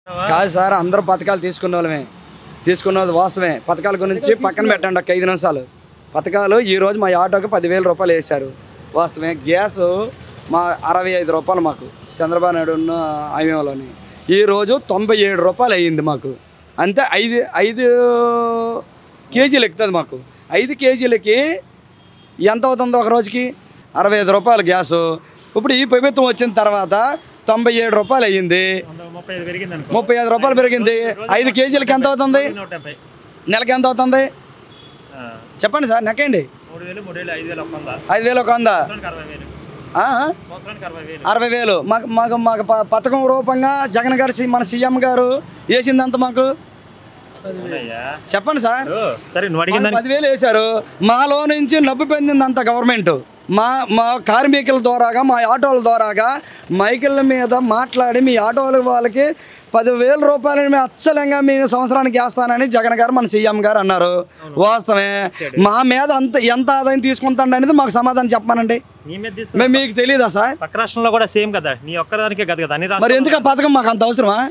కాదు సార్ అందరూ పథకాలు తీసుకున్న వాళ్ళమే తీసుకున్నది వాస్తవమే పథకాల గురించి పక్కన పెట్టండి ఒక ఐదు నిమిషాలు పథకాలు ఈ రోజు మా ఆటోకి పదివేల రూపాయలు వేశారు వాస్తవమే గ్యాస్ మా అరవై ఐదు రూపాయలు మాకు చంద్రబాబు నాయుడు ఉన్న ఆయంలోని ఈ రోజు తొంభై ఏడు రూపాయలు అయ్యింది మాకు అంతే ఐదు ఐదు కేజీలు ఎక్కుతుంది మాకు ఐదు కేజీలకి ఎంత అవుతుంది ఒక రోజుకి అరవై ఐదు రూపాయలు గ్యాసు ఇప్పుడు ఈ ప్రభుత్వం వచ్చిన తర్వాత తొంభై ఏడు రూపాయలు అయ్యింది ముప్పై ఐదు పెరిగింది అనుకో ముప్పై ఐదు రూపాయలు పెరిగింది ఐదు కేజీలకి ఎంత అవుతుంది నూట డెబ్బై నెలకి ఎంత అవుతుంది ఆ, చెప్పండి సార్ నెక్కండి మూడు వేలు మూడు వేలు ఐదు వేలు ఒక వంద ఐదు వేలు ఒక వంద సంవత్సరానికి అరవై వేలు ఆ? సంవత్సరానికి అరవై వేలు అరవై వేలు మాకు మాకు మాకు ప- పథకం రూపంగా జగన్ గారు సి- మన సీఎం గారు వేసిందంత మాకు అవునయ్యా చెప్పండి సార్ ఓ, సరే నువ్వు అడిగిన మాకు పదివేలు వేశారు మాలో నుంచి నవ్వు పొందిందంత గవర్నమెంట్ మా మా కార్మికుల ద్వారాగా మా ఆటోల ద్వారాగా మైకిళ్ళ మీద మాట్లాడి మీ ఆటోల వాళ్ళకి పదివేల రూపాయలని మేము అచ్చలంగా మేము సంవత్సరానికి వేస్తానని జగన్ గారు మన సీఎం గారు అన్నారు వాస్తవమే మా మీద అంత ఎంత ఆదాయం తీసుకుంటాడు అనేది మాకు సమాధానం చెప్పమనండి నీ మీద తీసుకు మేము మీకు తెలియదా సార్ పక్క రాష్ట్రంలో కూడా సేమ్ కదా నీ ఒక్కదానికే కదా కదా అన్ని మరి రాష్ట్రాలు ఎందుకు ఆ పథకం మాకు అంత అవసరమా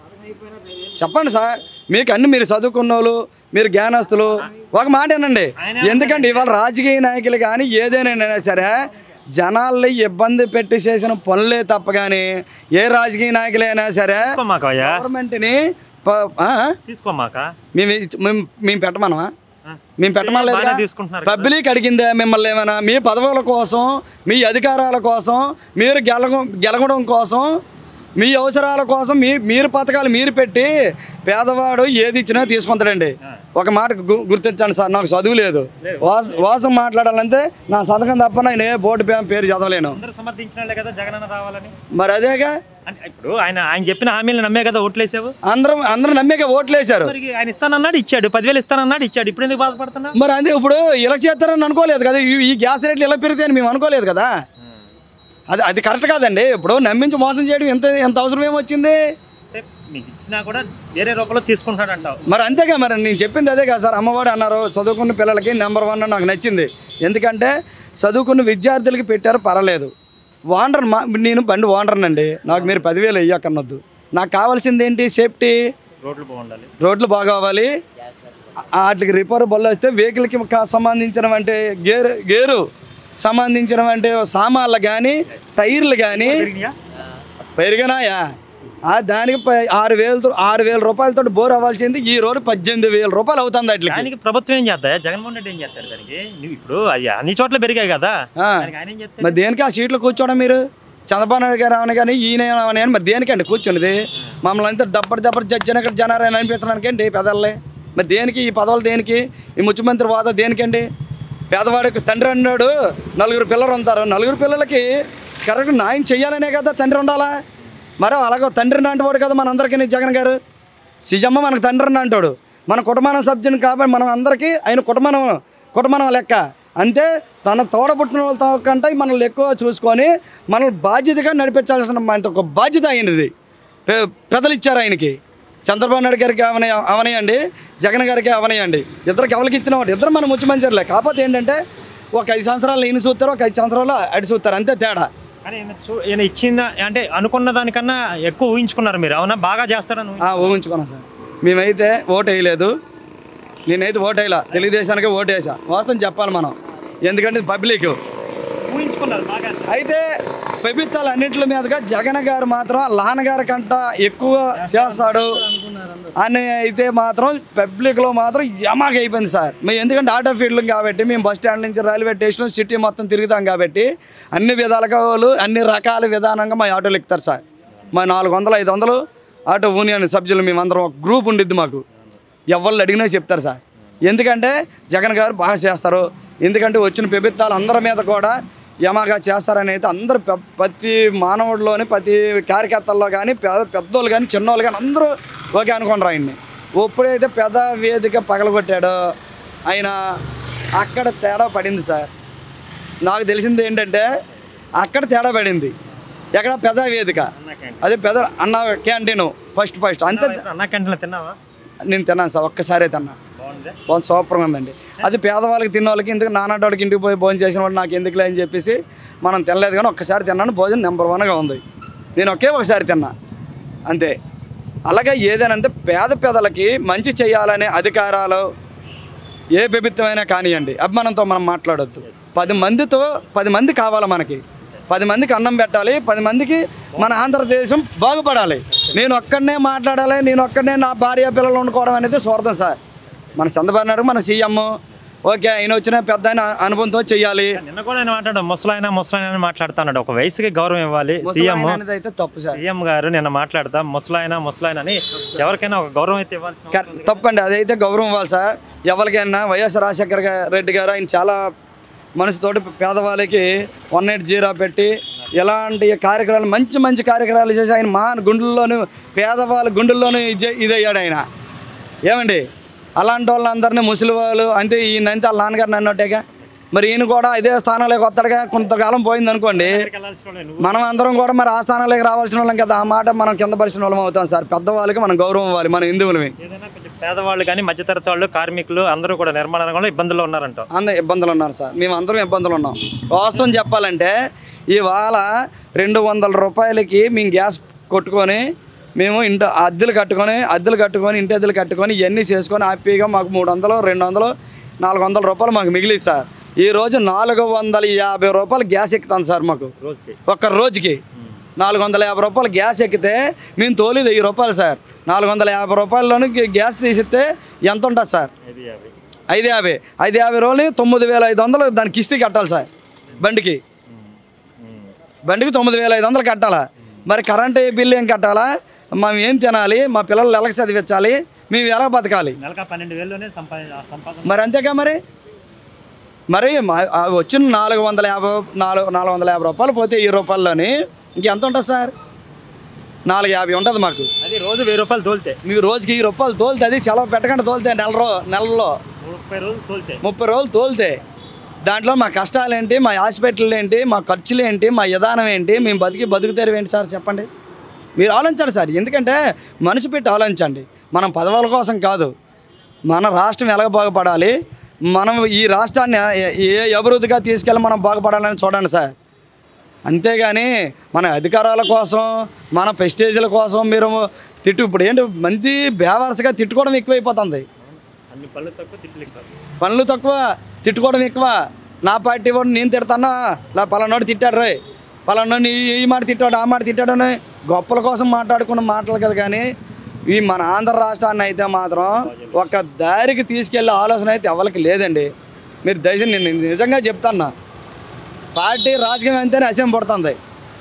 చెప్పండి సార్ మీకు అన్ని మీరు చదువుకున్న వాళ్ళు మీరు జ్ఞానస్తులు ఒక మాట ఏనండి ఎందుకంటే ఇవాళ రాజకీయ నాయకులు కానీ ఏదైనా సరే జనాల్ని ఇబ్బంది పెట్టి చేసిన పనులే తప్ప కానీ ఏ రాజకీయ నాయకులైనా సరే తీసుకోమాక అయ్యా గవర్నమెంట్ని ప- ఆ? తీసుకోమాక మేము ఇచ్చ- మేము మేము పెట్టమనమా ఆ. మేము పెట్టమలేదు బాగానే తీసుకుంటున్నారు కదా. పబ్లిక్ అడిగిందే మిమ్మల్ని ఏమైనా మీ పదవుల కోసం మీ అధికారాల కోసం మీరు గెలగ గెలగడం కోసం మీ అవసరాల కోసం మీ మీరు పథకాలు మీరు పెట్టి పేదవాడు ఏది ఇచ్చినా తీసుకుంటాడండి ఒక మాట గు- గుర్తించండి సార్ నాకు చదువు లేదు వాస వాసం మాట్లాడాలంటే నా సంతకం తప్ప నేను ఏ బోర్డు పే- పేరు చదవలేను అందరూ సమర్థించిన వాళ్ళే కదా జగన్ అన్న రావాలని మరి అదేగా అంటే ఇప్పుడు ఆయన ఆయన చెప్పిన హామీలు నమ్మే కదా ఓట్లేసావు అందరం అందరూ నమ్మేగా ఓట్లు వేశారు మరి ఆయన ఇస్తానన్నాడు ఇచ్చాడు పదివేలు ఇస్తానన్నాడు ఇచ్చాడు ఇప్పుడు ఎందుకు బాధపడుతున్నావు మరి అంతే ఇప్పుడు ఇలా చేస్తారని అనుకోలేదు కదా ఈ- ఈ గ్యాస్ రేట్లు ఇలా పెరుగుతాయని మేము అనుకోలేదు కదా అది అది కరెక్ట్ కాదండి ఇప్పుడు నమ్మించి మోసం చేయడం ఎంత ఎంత అవసరం ఏమొచ్చింది అంటే మీకు ఇచ్చినా కూడా వేరే రూపంలో తీసుకుంటాడు అంటావు మరి అంతేగా మరి నేను చెప్పింది అదే కదా సార్ అమ్మఒడి అన్నారు చదువుకున్న పిల్లలకి నెంబర్ వన్ నాకు నచ్చింది ఎందుకంటే చదువుకున్న విద్యార్థులకి పెట్టారు పర్వాలేదు ఓనర్ మా నేను బండి ఓనర్నండి నాకు మీరు పదివేలు వెయ్యక్కర్నొద్దు నాకు కావాల్సింది ఏంటి సేఫ్టీ రోడ్లు బాగుండాలి రోడ్లు బాగా అవ్వాలి వాటికి రిపేర్ బళ్ళు వస్తే వెహికల్కి కా- సంబంధించిన అంటే గేరు గేరు సంబంధించిన అంటే సామాన్లు కానీ టైర్లు కానీ పెరిగినాయా? పెరిగినాయా ఆ దానికి ప- ఆరు వేలతో ఆరు వేల రూపాయలతో బోర్ అవ్వాల్సింది ఈ రోజు పద్దెనిమిది వేల రూపాయలు అవుతుంది వాటికి దానికి ప్రభుత్వం ఏం చేద్దా జగన్మోహన్ రెడ్డి ఏం చేస్తాడు దానికి నువ్వు ఇప్పుడు అయ్యి అన్ని చోట్ల పెరిగాయి కదా ఆ. దానికి ఆయన ఏం చేస్తాడు మరి దేనికి ఆ సీట్లో కూర్చోవడం మీరు చంద్రబాబు నాయుడు గారు అవని కానీ ఈయన అవని కానీ మరి దేనికండి కూర్చున్నది మమ్మల్ని అంతా దప్పటి దప్పటి జడ్జిని ఇక్కడ జనారాయణ అనిపించడానికి ఏంటి పెదల్లే మరి దేనికి ఈ పదవులు దేనికి ఈ ముఖ్యమంత్రి వాద దేనికండి పేదవాడికి తండ్రి అన్నాడు నలుగురు పిల్లలు ఉంటారు నలుగురు పిల్లలకి కరెక్ట్ న్యాయం చెయ్యాలనే కదా తండ్రి ఉండాలా మరి అలాగే తండ్రిని అంటువాడు కదా మనందరికీ జగన్ గారు సిజమ్మ మనకు తండ్రిని అంటాడు మన కుటుంబం సభ్యుని కాబట్టి మనం అందరికీ ఆయన కుటుంబం కుటుంబం లెక్క అంతే తన తోడబుట్టిన వాళ్ళతో కంటే మనల్ని ఎక్కువ చూసుకొని మనల్ని బాధ్యతగా నడిపించాల్సిన అంత ఒక బాధ్యత అయినది పె- పెద్దలు ఇచ్చారు ఆయనకి చంద్రబాబు నాయుడు గారికి అవన అవనయండి జగన్ గారికి అవనయండి ఇద్దరికి ఎవరికి ఇచ్చిన వాడు ఇద్దరు మన ముఖ్యమంత్రులే కాకపోతే ఏంటంటే ఒక ఐదు సంవత్సరాలు ఈయన చూస్తారు ఒక ఐదు సంవత్సరాలు అటు చూస్తారు అంతే తేడా కానీ ఈయన చూ- ఈయన ఇచ్చిన అంటే అనుకున్న దానికన్నా ఎక్కువ ఊహించుకున్నారు మీరు అవునా బాగా చేస్తాడని ఊహించు- ఆ, ఊహించుకున్నాం సార్ మేమైతే ఓటు వేయలేదు నేనైతే ఓటు వేయలా తెలుగుదేశానికి ఓటు వేసా వాస్తవం చెప్పాలి మనం ఎందుకంటే పబ్లిక్ ఊహించుకున్నారు బాగా అయితే ప్రభుత్వాలు అన్నింటి మీదుగా జగన్ గారు మాత్రం నాన్నగారి కంట ఎక్కువ చేస్తాడు అని అయితే మాత్రం పబ్లిక్లో మాత్రం యమాగా అయిపోయింది సార్ మేము ఎందుకంటే ఆటో ఫీల్డ్ కాబట్టి మేము బస్ స్టాండ్ నుంచి రైల్వే స్టేషన్ సిటీ మొత్తం తిరుగుతాం కాబట్టి అన్ని విధాలుగా వాళ్ళు అన్ని రకాల విధానంగా మా ఆటోలు ఎక్కుతారు సార్ మా నాలుగు వందలు ఐదు వందలు ఆటో యూనియన్ సభ్యులు మేమందరం ఒక గ్రూప్ ఉండిద్ది మాకు ఎవరు అడిగినా చెప్తారు సార్ ఎందుకంటే జగన్ గారు బాగా చేస్తారు ఎందుకంటే వచ్చిన ప్రభుత్వాలు అందరి మీద కూడా యమాగా చేస్తారని అయితే అందరూ పె- ప్రతి మానవుడిలోని ప్రతి కార్యకర్తల్లో కానీ పెద్ద పెద్దోళ్ళు కానీ చిన్నోళ్ళు కానీ అందరూ ఓకే అనుకుంటారు ఆయన్ని ఎప్పుడైతే పెద్ద వేదిక పగలగొట్టాడో ఆయన అక్కడ తేడా పడింది సార్ నాకు తెలిసింది ఏంటంటే అక్కడ తేడా పడింది ఎక్కడ పెద్ద వేదిక అదే పెద్ద అన్న క్యాంటీన్ ఫస్ట్ ఫస్ట్ అంతే అన్న క్యాంటీన్లో తిన్నావా నేను తిన్నాను సార్ ఒక్కసారే తిన్నా బాగుంది బాగుంది సూపర్గా ఉందండి అది పేదవాళ్ళకి తిన్న వాళ్ళకి ఎందుకు నానాటోడికి ఇంటికి పోయి భోజనం చేసిన వాడు నాకు ఎందుకులే అని చెప్పేసి మనం తినలేదు కానీ ఒక్కసారి తిన్నాను భోజనం నెంబర్ వన్గా ఉంది నేను ఒకే ఒకసారి తిన్నా అంతే అలాగే ఏదైనా అంటే పేద పేదలకి మంచి చేయాలనే అధికారాలు ఏ ప్రభుత్వమైనా కానివ్వండి అభిమానంతో మనం మాట్లాడొద్దు పది మందితో పది మంది కావాలి మనకి పది మందికి అన్నం పెట్టాలి పది మందికి మన ఆంధ్రదేశం బాగుపడాలి నేను ఒక్కడనే మాట్లాడాలి నేను ఒక్కడనే నా భార్య పిల్లలు వండుకోవడం అనేది స్వార్థం సార్ మన చంద్రబాబు నాయుడు మన సీఎం ఓకే ఆయన వచ్చిన పెద్ద ఆయన అనుభవంతో చెయ్యాలి నిన్న కూడా ఆయన మాట్లాడాడు ముసలాయన ముసలాయన అని మాట్లాడుతున్నాడు ఒక వయసుకి గౌరవం ఇవ్వాలి సీఎం ముసలాయన అనేది అయితే తప్పు సార్ సీఎం గారు నిన్న మాట్లాడతా ముసలాయన ముసలాయన అని ఎవరికైనా ఒక గౌరవం అయితే ఇవ్వాల్సిన అవసరం కరెక్ట్. తప్పండి అదైతే గౌరవం ఇవ్వాలి సార్ ఎవరికైనా వైఎస్ రాజశేఖర గా- రెడ్డి గారు ఆయన చాలా మనసుతోటి పేదవాళ్ళకి వన్ ఎయిట్ జీరో పెట్టి ఎలాంటి కార్యక్రమాలు మంచి మంచి కార్యక్రమాలు చేసి ఆయన మా గుండెల్లోనూ పేదవాళ్ళ గుండెల్లోనూ ఇది ఇదయ్యాడు ఆయన ఏమండి అలాంటి వాళ్ళందరినీ ముసలి వాళ్ళు అంతే ఈయనంతే వాళ్ళ నాన్నగారు నన్నట్టేగా మరి ఈయన కూడా ఇదే స్థానంలోకి వస్తాడుగా కొంతకాలం పోయింది అనుకోండి ఎక్కడికి వెళ్ళాల్సిన వాళ్ళే నువ్వు మనం అందరం కూడా మరి ఆ స్థానాలకు రావాల్సిన వాళ్ళం కదా ఆ మాట మనం కింద పరిచిన వాళ్ళం అవుతాం సార్ పెద్దవాళ్ళకి మనం గౌరవం ఇవ్వాలి మన హిందువులమే ఏదైనా కొంచెం పేదవాళ్ళు కానీ మధ్యతరగతి వాళ్ళు కార్మికులు అందరూ కూడా నిర్మాణ రంగంలో ఇబ్బందులు ఉన్నారంట అందరూ ఇబ్బందులు ఉన్నారు సార్ మేము అందరం ఇబ్బందులు ఉన్నాం వాస్తవం చెప్పాలంటే ఇవాళ రెండు వందల రూపాయలకి మేము గ్యాస్ కొట్టుకొని మేము ఇంటి అద్దెలు కట్టుకొని అద్దెలు కట్టుకొని ఇంటి అద్దెలు కట్టుకొని ఇవన్నీ చేసుకొని హ్యాపీగా మాకు మూడు వందలు రెండు వందలు నాలుగు వందల రూపాయలు మాకు మిగిలింది సార్ ఈ రోజు నాలుగు వందల యాభై రూపాయలు గ్యాస్ ఎక్కుతాను సార్ మాకు రోజుకి ఒక్క రోజుకి నాలుగు వందల యాభై రూపాయలు గ్యాస్ ఎక్కితే మేము తోలేది వెయ్యి రూపాయలు సార్ నాలుగు వందల యాభై రూపాయల్లోని గ్యాస్ తీసిస్తే ఎంత ఉంటుంది సార్ ఇది యాభై ఐదు యాభై ఐదు యాభై రోజులు తొమ్మిది వేల ఐదు వందలు దాని కిస్తీ కట్టాలి సార్ బండికి బండికి తొమ్మిది వేల ఐదు వందలు కట్టాలా మరి కరెంట్ బిల్లు ఏం కట్టాలా మేము ఏం తినాలి మా పిల్లలు ఎలాగ చదివించాలి మేము ఎలా బతకాలి నెలక పన్నెండు వేల్లోనే సంపాదన సంపాదన మరి అంతేగా మరి మరి మా- ఆ వచ్చిన నాలుగు వందల యాభై నాలుగు నాలుగు వందల యాభై రూపాయలు పోతే ఈ రూపాయల్లోని ఇంకెంత ఉంటుంది సార్ నాలుగు యాభై ఉంటుంది మాకు అది రోజు వెయ్యి రూపాయలు తోలితే మీకు రోజుకి ఈ రూపాయలు తోలితే అది సెలవు పెట్టకుండా తోలితే నెల రో నెలలో ముప్పై రోజులు తోలితే ముప్పై రోజులు తోలితే దాంట్లో మా కష్టాలు ఏంటి మా హాస్పిటల్ ఏంటి మా ఖర్చులు ఏంటి మా విధానం ఏంటి మేము బతికి బతుకుతారు ఏంటి సార్ చెప్పండి మీరు ఆలోచించండి సార్ ఎందుకంటే మనసు పెట్టి ఆలోచించండి మనం పదవుల కోసం కాదు మన రాష్ట్రం ఎలాగ బాగుపడాలి మనం ఈ రాష్ట్రాన్ని ఏ- ఏ అభివృద్ధిగా తీసుకెళ్ళి మనం బాగుపడాలని చూడండి సార్ అంతేగాని మన అధికారాల కోసం మన ప్రెస్టేజ్ల కోసం మీరు తిట్టు ఇప్పుడు ఏంటి మంది బేవర్స్గా తిట్టుకోవడం ఎక్కువైపోతుంది అన్ని పళ్ళు తక్కువ తిట్లు ఎక్కువ పనులు తక్కువ తిట్టుకోవడం ఎక్కువ నా పార్టీ వాడు నేను తిడతానా ఇలా పలానోడు తిట్టాడు రే పలానోడు ఈ ఈ మాట తిట్టాడు ఆ మాట తిట్టాడు అని గొప్పల కోసం మాట్లాడుకున్న మాటలు కదా కానీ ఈ మన ఆంధ్ర రాష్ట్రాన్ని అయితే మాత్రం ఒక దారికి తీసుకెళ్ళే ఆలోచన అయితే ఎవరికి లేదండి మీరు దయచేసి నేను నిజంగా చెప్తాన్నా పార్టీ రాజకీయం అంతేనే అసహ్యం పడుతుంది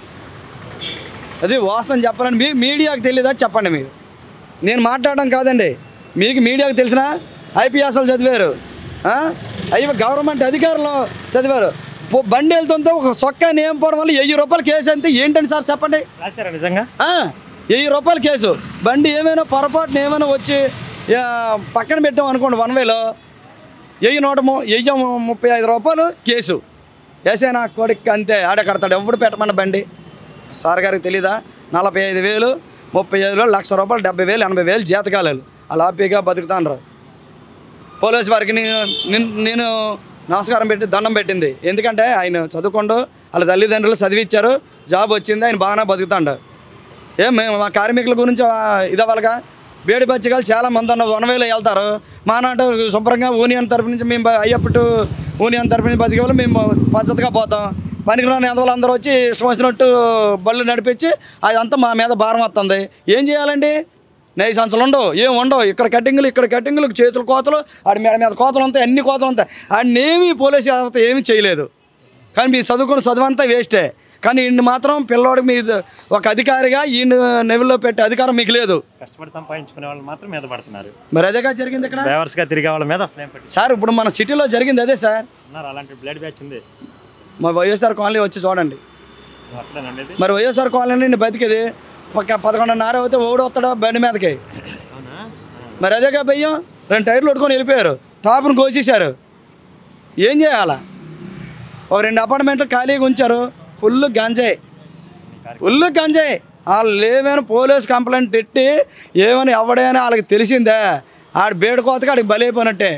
అది వాస్తవం చెప్పాలని మీ మీడియాకి తెలియదా చెప్పండి మీరు నేను మాట్లాడడం కాదండి మీకు మీడియాకు తెలిసిన ఐపీఎస్లు చదివారు ఆ? అయ్యి గవర్నమెంట్ అధికారులు చదివారు పో- బండి వెళ్తుంటే ఒక సొక్క నేమ్ పోవడం వల్ల వెయ్యి రూపాయలు కేసు అంతే ఏంటండి సార్ చెప్పండి రాశారా నిజంగా ఆ, వెయ్యి రూపాయల కేసు బండి ఏమైనా పొరపాటున ఏమైనా వచ్చి ఆ, పక్కన పెట్టాం అనుకోండి వన్ వేలో వెయ్యి నూట ము- వెయ్యి ము- ముప్పై ఐదు రూపాయలు కేసు వేసే నా కొడుకు అంతే ఆడ కడతాడు ఎవడు పెట్టమన్న బండి సార్ గారికి తెలీదా నలభై ఐదు వేలు ముప్పై ఐదు వేలు లక్ష రూపాయలు డెబ్బై వేలు ఎనభై వేలు జీతకాలాలు అలా హ్యాపీగా బతుకుతాండ్రు పోలీస్ వారికి నేను నిన్- నేను నమస్కారం పెట్టి దండం పెట్టింది ఎందుకంటే ఆయన చదువుకోండు వాళ్ళ తల్లిదండ్రులు చదివిచ్చారు జాబ్ వచ్చింది ఆయన బాగానే బతుకుతాడు ఏం మేము మా కార్మికుల గురించి ఆ, ఇది అవ్వాలిగా వేడి బచ్చిగాలు చాలా మంది ఉన్న వనవేలో వెళ్తారు మా నాటు శుభ్రంగా యూనియన్ తరపు నుంచి మేము బ- అయ్యప్పటి యూనియన్ తరపు నుంచి బతికే వాళ్ళు మేము పద్ధతిగా పోతాం పనికి రాని ఎదవలు అందరూ వచ్చి ఇష్టం వచ్చినట్టు బళ్ళు నడిపించి అదంతా మా మీద భారం వస్తుంది ఏం చేయాలండి నెయ్యి సంచులు ఉండవు ఏం ఉండవు ఇక్కడ కటింగులు ఇక్కడ కటింగులు చేతులు కోతలు ఆడి మీద మీద కోతలు ఉంటాయి అన్ని కోతలు ఉంటాయి ఆడినేమి పోలీసు వ్యవస్థ ఏమీ చేయలేదు కానీ మీ చదువుకున్న చదువు అంతా వేస్టే కానీ ఈయన మాత్రం పిల్లోడికి మీ ఒక అధికారిగా ఈయన నెవిల్లో పెట్టే అధికారం మీకు లేదు కష్టపడి సంపాదించుకునే వాళ్ళు మాత్రం మీద పడుతున్నారు మరి అదేగా జరిగింది ఇక్కడ డ్రైవర్స్గా తిరిగే వాళ్ళ మీద అసలు ఏం పెట్టి సార్ ఇప్పుడు మన సిటీలో జరిగింది అదే సార్ ఉన్నారు అలాంటి బ్లడ్ బ్యాచ్ ఉంది మా వైఎస్ఆర్ కాలనీ వచ్చి చూడండి నువ్వు అట్లేనండి ఇది? మరి వైఎస్ఆర్ కాలనీ నేను బతికేది పక్క పదకొండున్నర అయితే ఓడి వస్తాడు బండి మీదకి అవునా మరి అదేగా భయ్యం రెండు టైర్లు కొట్టుకొని వెళ్ళిపోయారు టాప్ను కోసేశారు ఏం చేయాలా ఒక రెండు అపార్ట్మెంట్లు ఖాళీగా ఉంచారు ఫుల్ గంజాయి ఫుల్ గంజాయి వాళ్ళు లేవని పోలీస్ కంప్లైంట్ పెట్టి ఏమని ఎవడైనా వాళ్ళకి తెలిసిందే ఆడ బేడుకోతకి ఆడికి బలైపోయినట్టే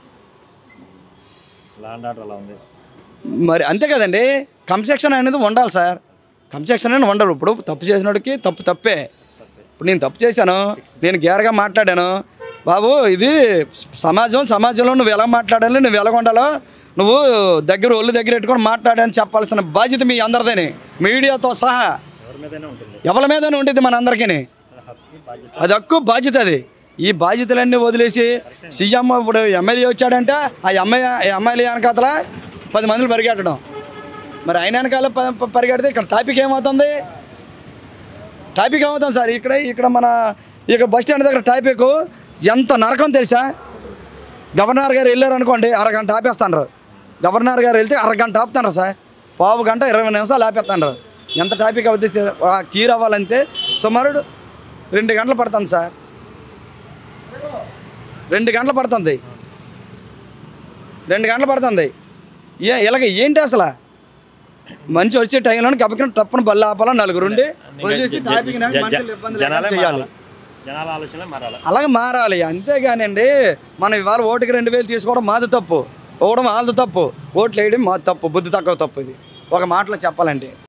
లాండ్ ఆర్డర్ అలా ఉంది మరి అంతే కదండి కన్స్ట్రక్షన్ అనేది ఉండాలి సార్ కన్స్ట్రక్షన్ అనేది ఉండరు ఇప్పుడు తప్పు చేసినోడికి తప్పు తప్పే ఇప్పుడు నేను తప్పు చేశాను నేను గేరగా మాట్లాడాను బాబు ఇది సమాజం సమాజంలో నువ్వు ఎలా మాట్లాడాలి నువ్వు ఎలా ఉండాలో నువ్వు దగ్గర ఒళ్ళు దగ్గర పెట్టుకొని మాట్లాడని చెప్పాల్సిన బాధ్యత మీ అందరిదని మీడియాతో సహా ఎవరి మీదైనా ఉంటుంది ఎవరి మీదనే ఉంటుంది మన అందరికీ హక్కు బాధ్యత అది హక్కు బాధ్యత అది ఈ బాధ్యతలన్నీ వదిలేసి సీఎం ఇప్పుడు ఎమ్మెల్యే వచ్చాడంటే ఆ ఎమ్మెల్యే ఎమ్మెల్యే వెనకాతల పది మందిని పరిగెట్టడం మరి ఆయన వెనకాల ప- ప- పరిగెడితే ఇక్కడ టాపిక్ ఏమవుతుంది టాపిక్ ఏమవుతుంది సార్ ఇక్కడ ఇక్కడ మన ఇక్కడ బస్ స్టాండ్ దగ్గర టాపిక్ ఎంత నరకం తెలుసా గవర్నర్ గారు వెళ్ళారు అనుకోండి అరగంట ఆపేస్తాను గవర్నర్ గారు వెళ్తే అరగంట ఆపుతాను సార్ పావు గంట ఇరవై నిమిషాలు ఆపేస్తాను ఎంత టాపిక్ అవుతుంది ఆ కీర్ అవ్వాలంటే సుమారు రెండు గంటలు పడుతుంది సార్ రెండు గంటలు పడుతుంది రెండు గంటలు పడుతుంది ఏ ఇలాగ ఏంటి అసలు మంచి వచ్చే టైంలో కబ్బకిన టప్పున బల్ల ఆపాలా నలుగురు ఉండి వదిలేసి టాపిక్ నాకు మనుషులు ఇబ్బంది లేకుండా జనాలే చేయాలి మారాలి జనాల ఆలోచన మారాలి అలాగే మారాలి అంతేగానండి మనం ఇవాళ ఓటుకి రెండు వేలు తీసుకోవడం మాది తప్పు ఓవడం వాళ్ళది తప్పు ఓట్లు వేయడం మాది తప్పు బుద్ధి తక్కువ తప్పు ఇది ఒక మాటలో చెప్పాలంటే